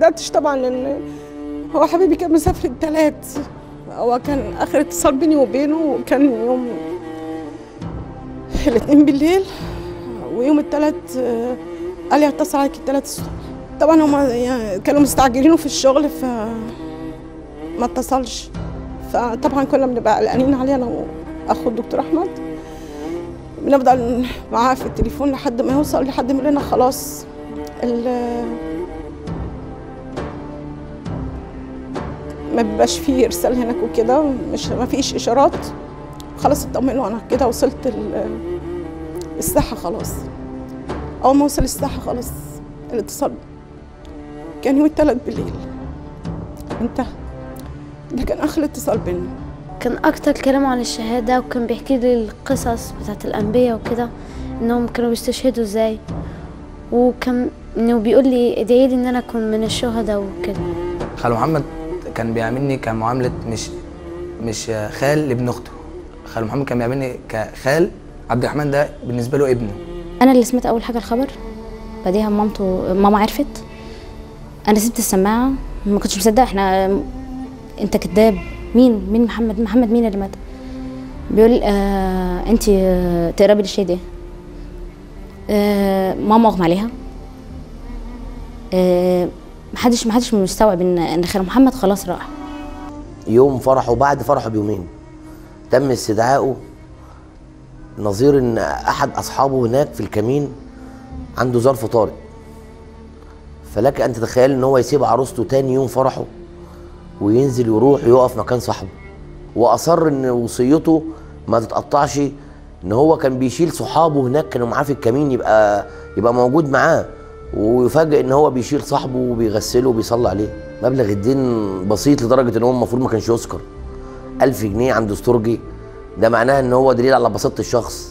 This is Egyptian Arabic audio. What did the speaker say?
صدقتش طبعا لان هو حبيبي كان مسافر الثلاث هو كان اخر اتصال بيني وبينه كان يوم الاثنين بالليل ويوم الثلاث قال لي هتصل عليك الثلاث الصبح طبعا هم يعني كانوا مستعجلينه في الشغل ف ما اتصلش فطبعا كنا بنبقى قلقانين عليه انا واخو الدكتور احمد بنفضل معاه في التليفون لحد ما يوصل لحد ما يقول لنا خلاص ال- ما بيبقاش فيه ارسال هناك وكده مش ما فيش اشارات خلاص اطمنوا انا كده وصلت ال- الساحه خلاص اول ما وصل الساحه خلاص الاتصال كان يوم الثلاث بالليل انتهى ده كان اخر اتصال بينا كان أكتر كلامه عن الشهادة وكان بيحكي لي القصص بتاعت الأنبياء وكده إنهم كانوا بيستشهدوا إزاي وكان إنه بيقول لي ادعي لي إن أنا أكون من الشهداء وكده خالو محمد كان بيعاملني كمعامله مش مش خال لابن اخته خالو محمد كان بيعاملني كخال عبد الرحمن ده بالنسبه له ابنه انا اللي سمعت اول حاجه الخبر بعديها مامته ماما عرفت انا سبت السماعه ما كنتش مصدقه احنا انت كذاب مين مين محمد محمد مين اللي مات بيقول آه انت آه تقربي للشيء ده آه ماما اغمى عليها آه محدش محدش مستوعب ان ان خال محمد خلاص راح يوم فرحه بعد فرحه بيومين تم استدعائه نظير ان احد اصحابه هناك في الكمين عنده ظرف طارئ فلك ان تتخيل ان هو يسيب عروسته تاني يوم فرحه وينزل يروح يقف مكان صاحبه واصر ان وصيته ما تتقطعش ان هو كان بيشيل صحابه هناك كانوا معاه في الكمين يبقى يبقى موجود معاه ويفاجئ ان هو بيشيل صاحبه وبيغسله وبيصلي عليه مبلغ الدين بسيط لدرجه ان هو المفروض ما كانش يذكر 1000 جنيه عند استرجي ده معناه ان هو دليل على بساطه الشخص